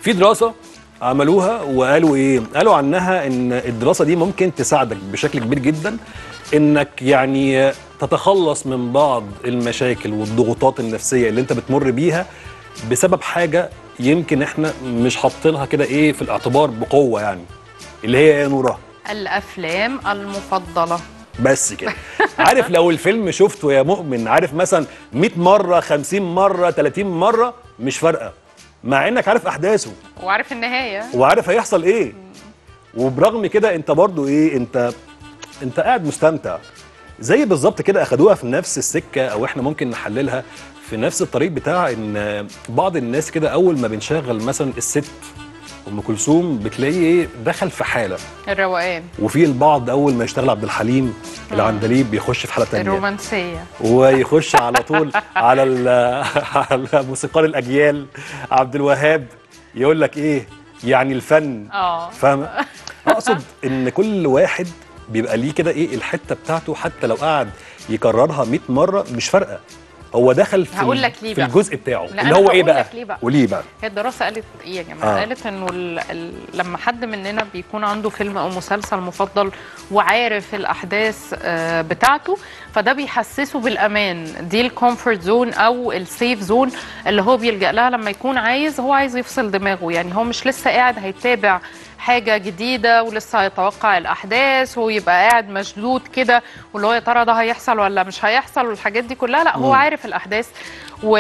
في دراسه عملوها وقالوا ايه قالوا عنها ان الدراسه دي ممكن تساعدك بشكل كبير جدا انك يعني تتخلص من بعض المشاكل والضغوطات النفسيه اللي انت بتمر بيها بسبب حاجه يمكن احنا مش حاطينها كده ايه في الاعتبار بقوه يعني اللي هي ايه يا نوره الافلام المفضله بس كده عارف لو الفيلم شفته يا مؤمن عارف مثلا 100 مره 50 مره 30 مره مش فارقه مع انك عارف احداثه وعارف النهايه وعارف هيحصل ايه وبرغم كده انت برضو ايه انت انت قاعد مستمتع زي بالظبط كده اخدوها في نفس السكه او احنا ممكن نحللها في نفس الطريق بتاع ان بعض الناس كده اول ما بنشغل مثلا الست ام كلثوم بتلاقيه ايه دخل في حاله الروقان وفي البعض اول ما يشتغل عبد الحليم العندليب بيخش في حاله تانية الرومانسيه ويخش على طول على ال- على موسيقار الاجيال عبد الوهاب يقول لك ايه يعني الفن اه فاهمه اقصد ان كل واحد بيبقى ليه كده ايه الحته بتاعته حتى لو قعد يكررها 100 مره مش فارقه هو دخل في هقول ال- لك ليه في بقى. الجزء بتاعه لا، اللي أنا هو ايه هقول بقى لك ليه بقى. وليه بقى هي الدراسة قالت ايه يا جماعة؟ آه. قالت انه ال... ال... لما حد مننا بيكون عنده فيلم او مسلسل مفضل وعارف الاحداث آه، بتاعته فده بيحسسه بالامان دي الكومفورت زون او السيف زون اللي هو بيلجأ لها لما يكون عايز هو عايز يفصل دماغه يعني هو مش لسه قاعد هيتابع حاجة جديدة ولسه هيتوقع الأحداث ويبقى قاعد مشدود كده واللي هو يا ترى ده هيحصل ولا مش هيحصل والحاجات دي كلها لا هو عارف الأحداث و...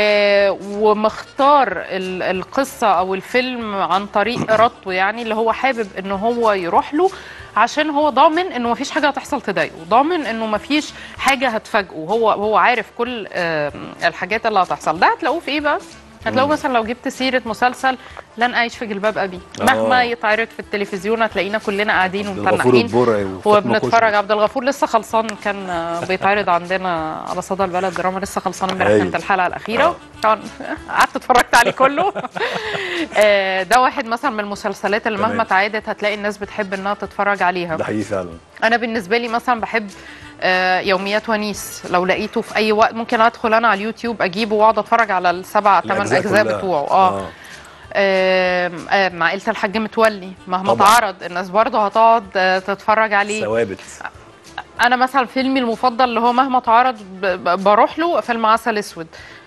ومختار ال... القصة أو الفيلم عن طريق إرادته يعني اللي هو حابب إن هو يروح له عشان هو ضامن انه مفيش حاجه هتحصل تضايقه ضامن انه مفيش حاجه هتفاجئه هو هو عارف كل آم، الحاجات اللي هتحصل ده هتلاقوه في ايه بقى هتلاقوه مثلا لو جبت سيره مسلسل لن اعيش في جلباب ابي آه. مهما يتعرض في التلفزيون هتلاقينا كلنا قاعدين عبد الغفور ومتنحين البرعي وفاطمة وبنتفرج كشري. عبد الغفور لسه خلصان كان آه، بيتعرض عندنا على صدى البلد دراما لسه خلصان امبارح أيوة. كانت الحلقه الاخيره آه. طبعا قعدت اتفرجت عليه كله آه، ده واحد مثلا من المسلسلات اللي تمام. مهما اتعادت هتلاقي الناس بتحب انها تتفرج عليها ده حقيقي فعلا انا بالنسبه لي مثلا بحب آه، يوميات ونيس لو لقيته في اي وقت ممكن ادخل انا على اليوتيوب اجيبه واقعد اتفرج على السبع ثمان الأجزاء اجزاء كلها. بتوعه اه آم، آم، مع عائله الحاج متولي مهما طبعاً. اتعرض الناس برضه هتقعد آه، تتفرج عليه ثوابت انا مثلا فيلمي المفضل اللي هو مهما اتعرض ب- ب- بروح له فيلم عسل اسود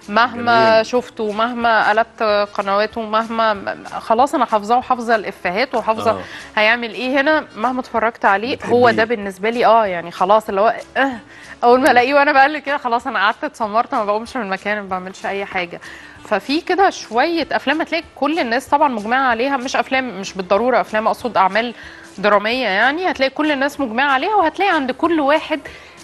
مهما جميل. شفته مهما قلبت قنواته مهما م- خلاص انا حافظاه وحافظه الافيهات وحافظه آه. هيعمل ايه هنا مهما اتفرجت عليه هو بتحبيه. ده بالنسبه لي اه يعني خلاص اللي هو اه اول ما الاقيه وانا بقلب كده خلاص انا قعدت اتسمرت ما بقومش من مكاني ما بعملش اي حاجه ففي كده شويه افلام هتلاقي كل الناس طبعا مجمعه عليها مش افلام مش بالضروره افلام اقصد اعمال دراميه يعني هتلاقي كل الناس مجمعه عليها وهتلاقي عند كل واحد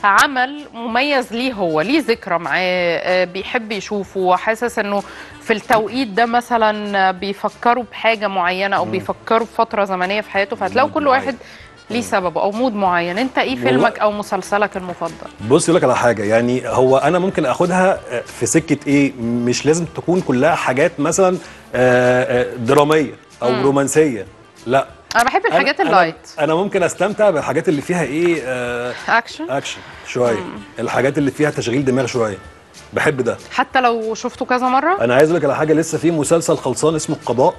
عمل مميز ليه هو ليه ذكرى معاه آه، بيحب يشوفه حاسس انه في التوقيت ده مثلا بيفكروا بحاجه معينه او بيفكروا بفتره زمنيه في حياته فهتلاقوا مود كل معين. واحد ليه سببه او مود معين انت ايه والله- فيلمك او مسلسلك المفضل بص لك على حاجه يعني هو انا ممكن اخدها في سكه ايه مش لازم تكون كلها حاجات مثلا آه، آه، دراميه او رومانسيه لا انا بحب أنا- الحاجات أنا- اللايت انا ممكن استمتع بالحاجات اللي فيها ايه آه، اكشن اكشن شويه الحاجات اللي فيها تشغيل دماغ شويه بحب ده حتى لو شفته كذا مره انا عايز اقول لك على حاجه لسه في مسلسل خلصان اسمه القضاء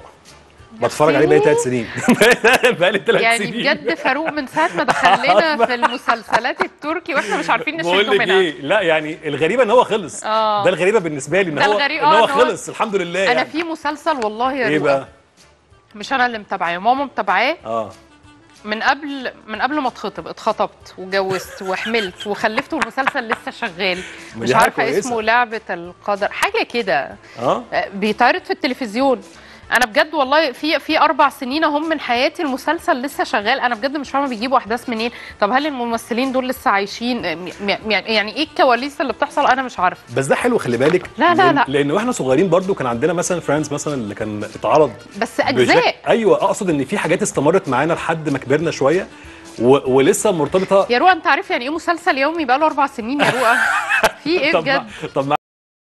بتفرج عليه بقالي ثلاث سنين بقالي ثلاث يعني سنين بجد فاروق من ساعه ما دخلنا في المسلسلات التركي واحنا مش عارفين بقول نشده لك منها ايه لا يعني الغريبه ان هو خلص آه. ده الغريبه بالنسبه لي ان ده هو الغريب- ان آه، هو إن هو- خلص الحمد لله انا يعني في مسلسل والله يا ايه رؤى بقى مش انا اللي متابعاه ماما متابعاه اه من قبل من قبل ما اتخطب اتخطبت واتجوزت وحملت وخلفت والمسلسل لسه شغال ما مش دي حاجة عارفه كويسة. اسمه لعبه القدر حاجه كده اه آه، بيتعرض في التلفزيون انا بجد والله في في اربع سنين اهم من حياتي المسلسل لسه شغال انا بجد مش فاهمه بيجيبوا احداث منين طب هل الممثلين دول لسه عايشين آه، م- م- يعني ايه الكواليس اللي بتحصل انا مش عارفه بس ده حلو خلي بالك لا، لا، لأن- لا. لان واحنا صغيرين برضو كان عندنا مثلا فريندز مثلا اللي كان اتعرض بس بشكل- اجزاء ايوه اقصد ان في حاجات استمرت معانا لحد ما كبرنا شويه و... ولسه مرتبطه يا روى انت عارف يعني ايه مسلسل يومي بقاله اربع سنين يا روى في ايه طب بجد طب